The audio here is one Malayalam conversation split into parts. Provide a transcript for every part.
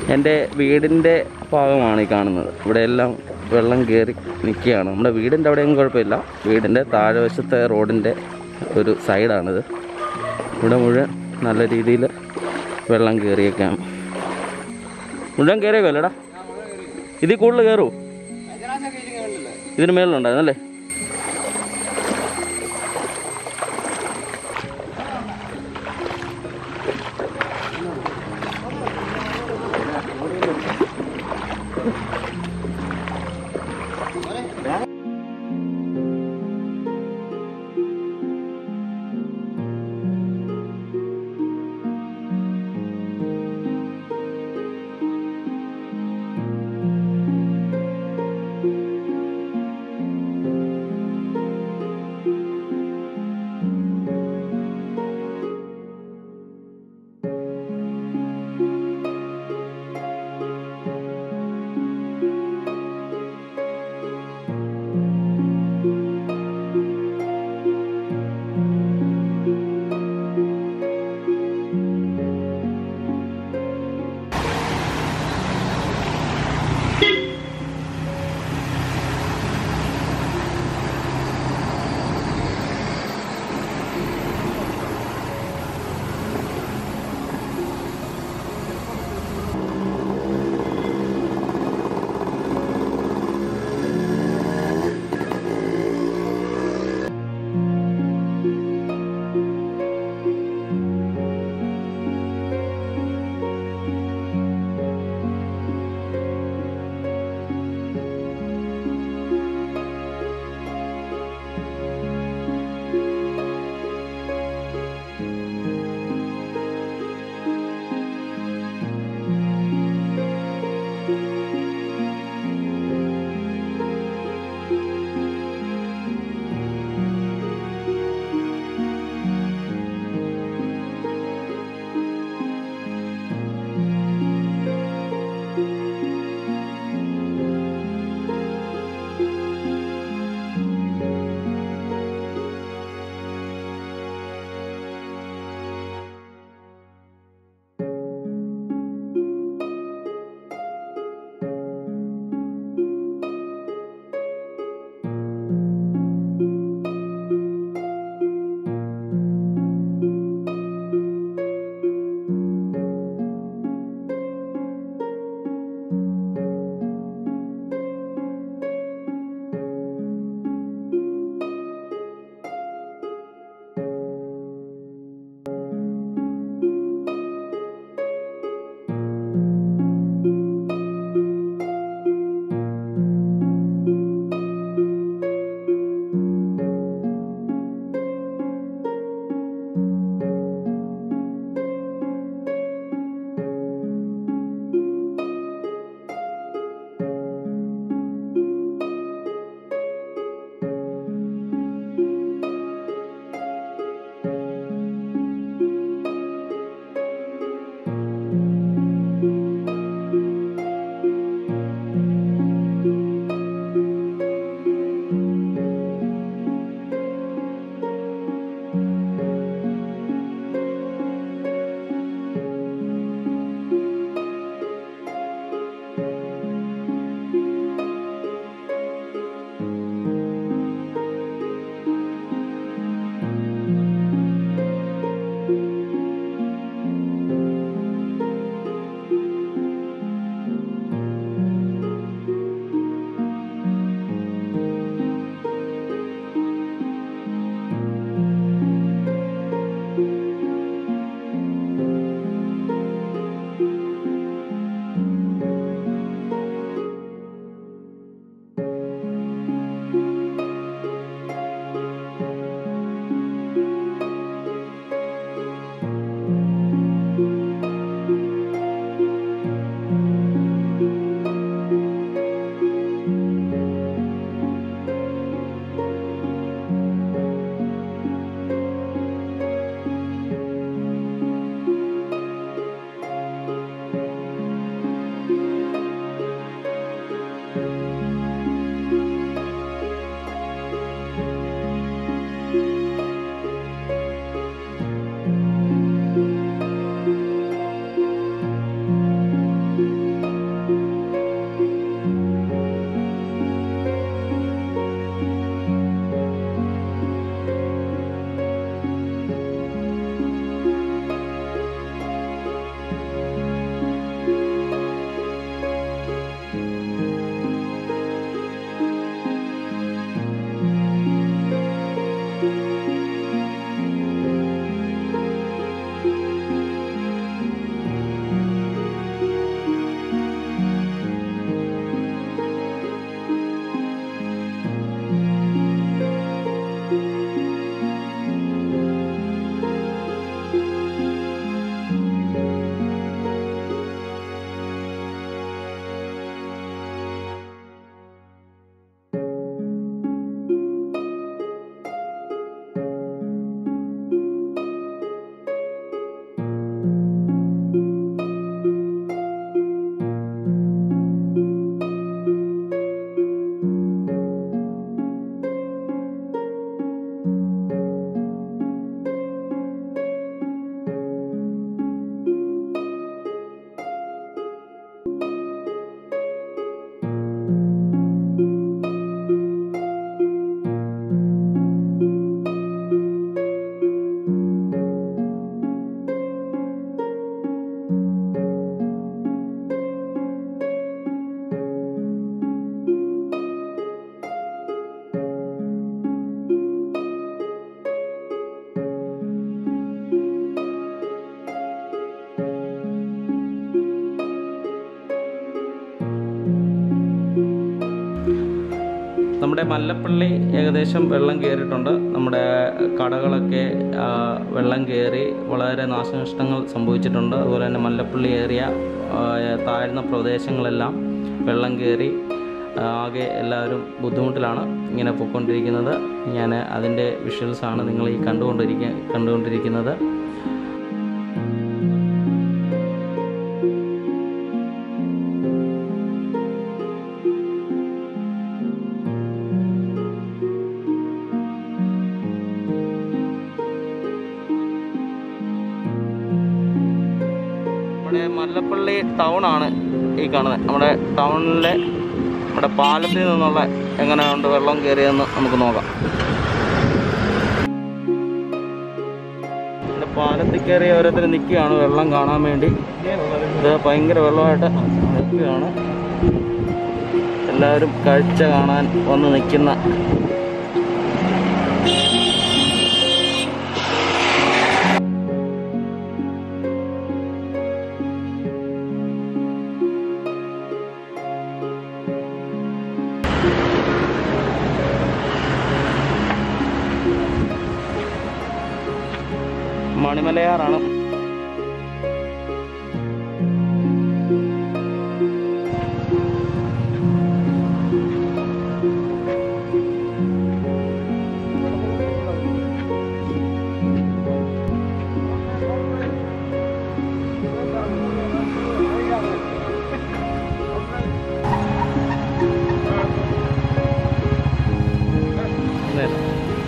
എൻ്റെ വീടിൻ്റെ ഭാഗമാണ് ഈ കാണുന്നത് ഇവിടെ എല്ലാം വെള്ളം കയറി നിൽക്കുകയാണ് നമ്മുടെ വീടിൻ്റെ അവിടെയൊന്നും കുഴപ്പമില്ല വീടിൻ്റെ താഴെവശത്തെ റോഡിൻ്റെ ഒരു സൈഡാണിത് ഇവിടെ മുഴുവൻ നല്ല രീതിയിൽ വെള്ളം കയറിയൊക്കെയാണ് മുഴുവൻ കയറിയേക്കോ അല്ലേടാ ഇതിൽ കൂടുതൽ കയറൂ ഇതിന് മേളിലുണ്ടായിരുന്നല്ലേ നമ്മുടെ മല്ലപ്പള്ളി ഏകദേശം വെള്ളം കയറിയിട്ടുണ്ട് നമ്മുടെ കടകളൊക്കെ ആ, വെള്ളം കയറി വളരെ നാശനഷ്ടങ്ങൾ സംഭവിച്ചിട്ടുണ്ട് അതുപോലെ തന്നെ മല്ലപ്പള്ളി ഏറിയ ആ, താഴ്ന്ന പ്രദേശങ്ങളെല്ലാം വെള്ളം കയറി ആ, ആകെ എല്ലാവരും ബുദ്ധിമുട്ടിലാണ് ഇങ്ങനെ പോയിക്കൊണ്ടിരിക്കുന്നത് ഞാൻ അതിൻ്റെ വിഷ്വൽസാണ് നിങ്ങൾ ഈ കണ്ടുകൊണ്ടിരിക്കുക കണ്ടുകൊണ്ടിരിക്കുന്നത് നമ്മുടെ മല്ലപ്പള്ളി ടൗൺ ആണ് ഈ കാണുന്നത് നമ്മുടെ ടൗണിലെ നമ്മുടെ പാലത്തിൽ നിന്നുള്ള എങ്ങനെയുണ്ട് വെള്ളം കയറിയതെന്ന് നമുക്ക് നോക്കാം നമ്മുടെ പാലത്തിൽ കയറി ഓരോരുത്തർ നിൽക്കുകയാണ് വെള്ളം കാണാൻ വേണ്ടി ഇത് ഭയങ്കര വെള്ളമായിട്ട് നിൽക്കുകയാണ് എല്ലാവരും കാഴ്ച കാണാൻ വന്ന് നിൽക്കുന്ന മണിമലയാറാണ് നേരെ.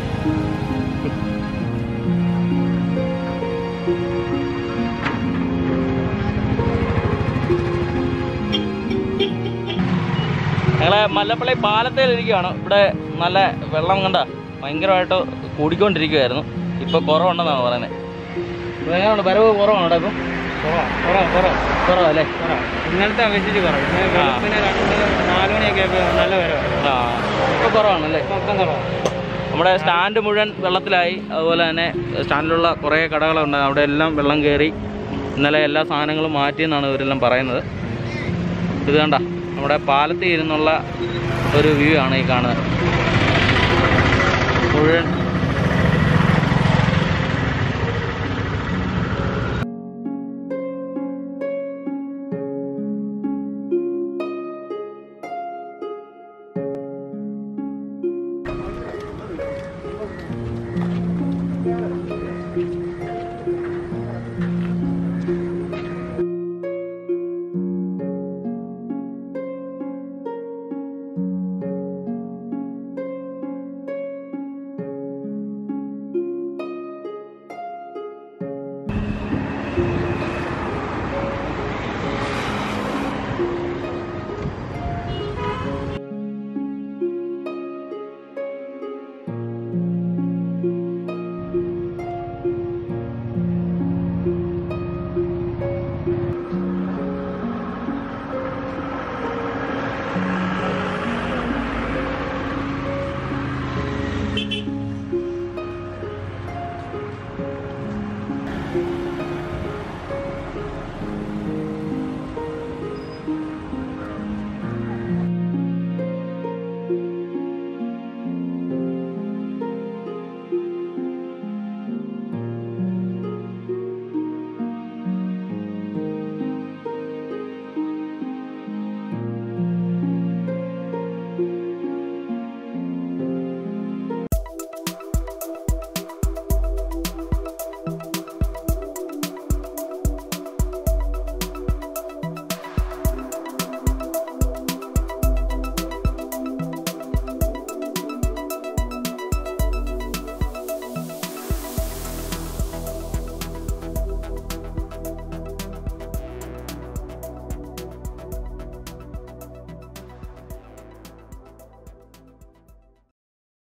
ഞങ്ങളെ മല്ലപ്പള്ളി പാലത്തേലിരിക്കുകയാണ് ഇവിടെ നല്ല വെള്ളം കണ്ട ഭയങ്കരമായിട്ട് കൂടിക്കൊണ്ടിരിക്കുമായിരുന്നു ഇപ്പോൾ കുറവുണ്ടെന്നാണ് പറയുന്നത് ഇവിടെ എങ്ങനെയുണ്ട് വരവ് കുറവാണ് ഇവിടെ ഇപ്പം കുറവല്ലേ ഇന്നലത്തെ അപേക്ഷിച്ച് കുറവ് ഇന്ന് വെളുപ്പിന് രണ്ട് നാല് മണിയൊക്കെ ആയപ്പോൾ നല്ല വരവാണ് ആ ഇപ്പോൾ കുറവാണല്ലേ മൊത്തം കുറവാണ് നമ്മുടെ സ്റ്റാൻഡ് മുഴുവൻ വെള്ളത്തിലായി അതുപോലെ തന്നെ സ്റ്റാൻഡിലുള്ള കുറേ കടകളുണ്ട് അവിടെ എല്ലാം വെള്ളം കയറി ഇന്നലെ എല്ലാ സാധനങ്ങളും മാറ്റിയെന്നാണ് ഇവരെല്ലാം പറയുന്നത് ഇത് കണ്ട നമ്മുടെ പാലത്തിൽ ഇരുന്നുള്ള ഒരു വ്യൂ ആണ് ഈ കാണുന്നത് മുഴുവൻ